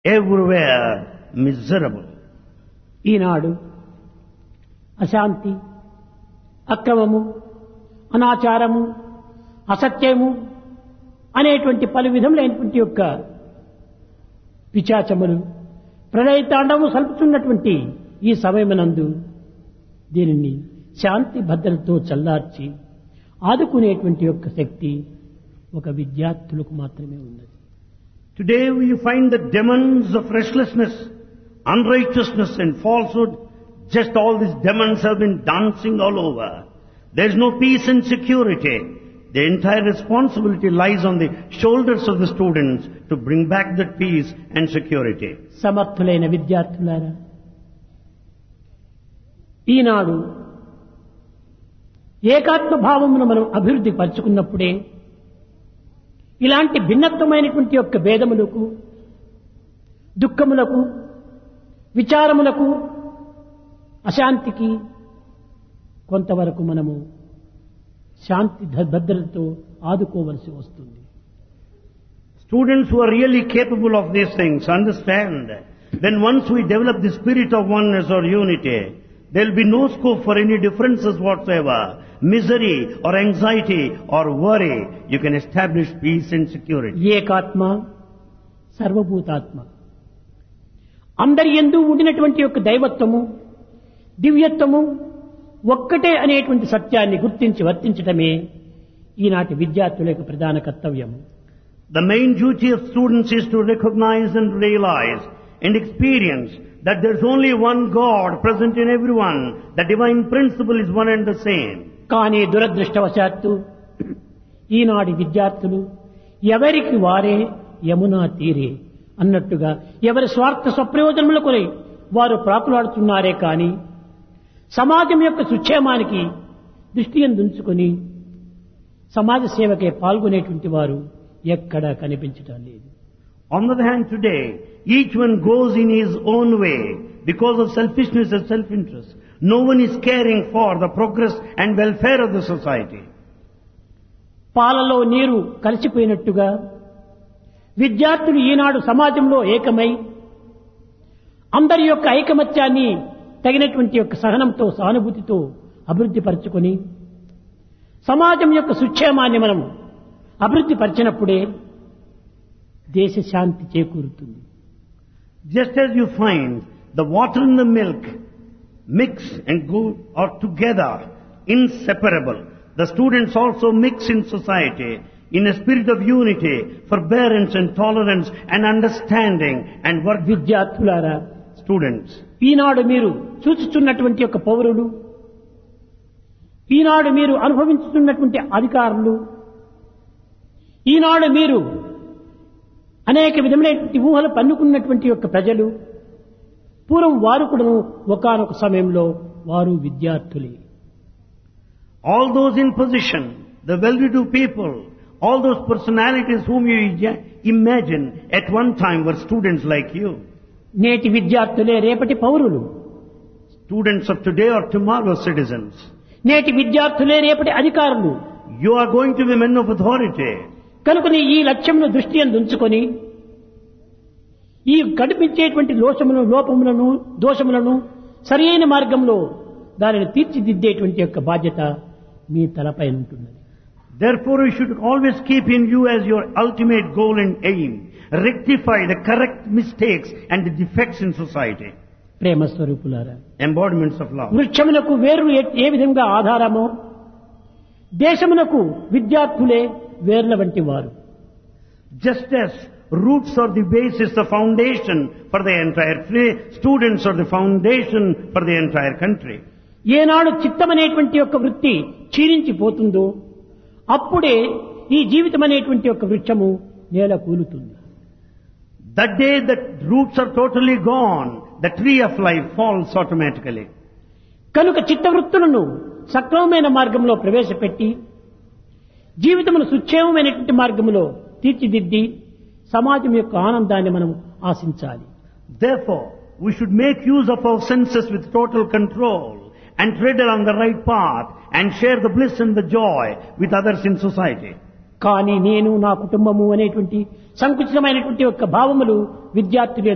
everywhere miserable. ఈనాడు అశాంతి అక్రమము అనాచారము అసత్యము అనేటువంటి పలు విధములైనటువంటి యొక్క పిచాచములు ప్రళయతాండము సల్పుతున్నటువంటి ఈ సమయమునందు దీనిని శాంతి భద్రతతో చల్లార్చి ఆదుకునేటువంటి యొక్క శక్తి ఒక విద్యార్థులకు మాత్రమే ఉన్నది Today you find the demons of restlessness, unrighteousness and falsehood. Just all these demons have been dancing all over. There is no peace and security. The entire responsibility lies on the shoulders of the students to bring back that peace and security. సమర్థులైన విద్యార్థులారా ఈనాడు ఏకాత్మ భావమును మనం అభివృద్ధి పరుచుకున్నప్పుడే ఇలాంటి భిన్నత్వమైనటువంటి యొక్క భేదములకు దుఃఖములకు విచారములకు అశాంతికి కొంతవరకు మనము శాంతి ధ- భద్రతతో ఆదుకోవలసి వస్తుంది Students who are really capable of these things understand then once we develop the spirit of oneness or unity, there will be no scope for any differences whatsoever. Misery or anxiety or worry, you can establish peace and security. ఏకాత్మ సర్వభూతాత్మ అందరి ఎందు ఉండినటువంటి యొక్క దైవత్వము దివ్యత్వము ఒక్కటే అనేటువంటి సత్యాన్ని గుర్తించి వర్తించటమే ఈనాటి విద్యార్థుల యొక్క ప్రధాన కర్తవ్యము The main duty of students is to recognize and realize and experience that there's only one God present in everyone. The divine principle is one and the same. కానీ దురదృష్టవశాత్తు ఈనాటి విద్యార్థులు ఎవరికి వారే యమునా తీరే అన్నట్టుగా ఎవరి స్వార్థ స్వప్రయోజనముల కొరై వారు ప్రాకులాడుతున్నారే కానీ సమాజం యొక్క సుక్షేమానికి దృష్టి ఉంచుకొని సమాజ సేవకే పాల్గొనేటువంటి వారు ఎక్కడా కనిపించటం లేదు On the other hand, today, each one goes in his own way because of selfishness and self-interest. No one is caring for the progress and welfare of the society. పాలలో నీరు కలిసిపోయినట్టుగా విద్యార్థులు ఈనాడు సమాజంలో ఏకమై అందరి యొక్క ఐకమత్యాన్ని తగినటువంటి యొక్క సహనంతో సానుభూతితో అభివృద్ధి పరచుకొని సమాజం యొక్క సుక్షేమాన్ని మనం అభివృద్ధి పరిచినప్పుడే దేశ శాంతి చేకూరుతుంది Just as you find the water and the milk mix and go are together, inseparable. The students also mix in society in a spirit of unity, forbearance and tolerance and understanding and work with విద్యార్థులారా students. ఈనాడు మీరు చూచుచున్నటువంటి యొక్క పౌరులు ఈనాడు మీరు అనుభవించుతున్నటువంటి అధికారులు ఈనాడు మీరు అనేక విధమైనటువంటి ఊహలు పన్నుకున్నటువంటి యొక్క ప్రజలు పూర్వం వారు కూడా ఒకనొక సమయంలో వారు విద్యార్థులే All those in position, the well-to-do people, all those personalities whom you ja- imagine at one time were students like you. నేటి విద్యార్థులే రేపటి పౌరులు Students of today or tomorrow's citizens. నేటి విద్యార్థులే రేపటి అధికారులు You are going to be men of authority. కనుకని ఈ లక్ష్యమును దృష్టి ఉంచుకొని ఈ కనిపించేటువంటి లోచములను లోపములను దోషములను సరియైన మార్గంలో దానిని తీర్చిదిద్దేటువంటి యొక్క బాధ్యత మీ తలపై ఉంటున్నది Therefore you should always keep in view as your ultimate goal and aim. Rectify the correct mistakes and the defects in society. ప్రేమ స్వరూపులారా Embodiments of love. వృక్షమునకు వేరు ఏ- ఏ విధంగా ఆధారమో దేశమునకు విద్యార్థులే వేర్ల వంటి వారు Just as roots are the basis, the foundation for the entire free, students are the foundation for the entire country. ఏనాడు చిత్తమనేటువంటి యొక్క వృత్తి క్షీణించిపోతుందో అప్పుడే ఈ జీవితం అనేటువంటి యొక్క వృక్షము నేల కూలుతుంది That day that roots are totally gone, the tree of life falls automatically. కనుక చిత్తవృత్తులను సక్రమమైన మార్గంలో ప్రవేశపెట్టి జీవితమును సుక్షేమమైనటువంటి మార్గంలో తీర్చిదిద్ది సమాజం యొక్క ఆనందాన్ని మనం ఆశించాలి Therefore, we should make use of our senses with total control and tread along the right path and share the bliss and the joy with others in society. కానీ నేను నా కుటుంబము అనేటువంటి సంకుచితమైనటువంటి యొక్క భావములు విద్యార్థులు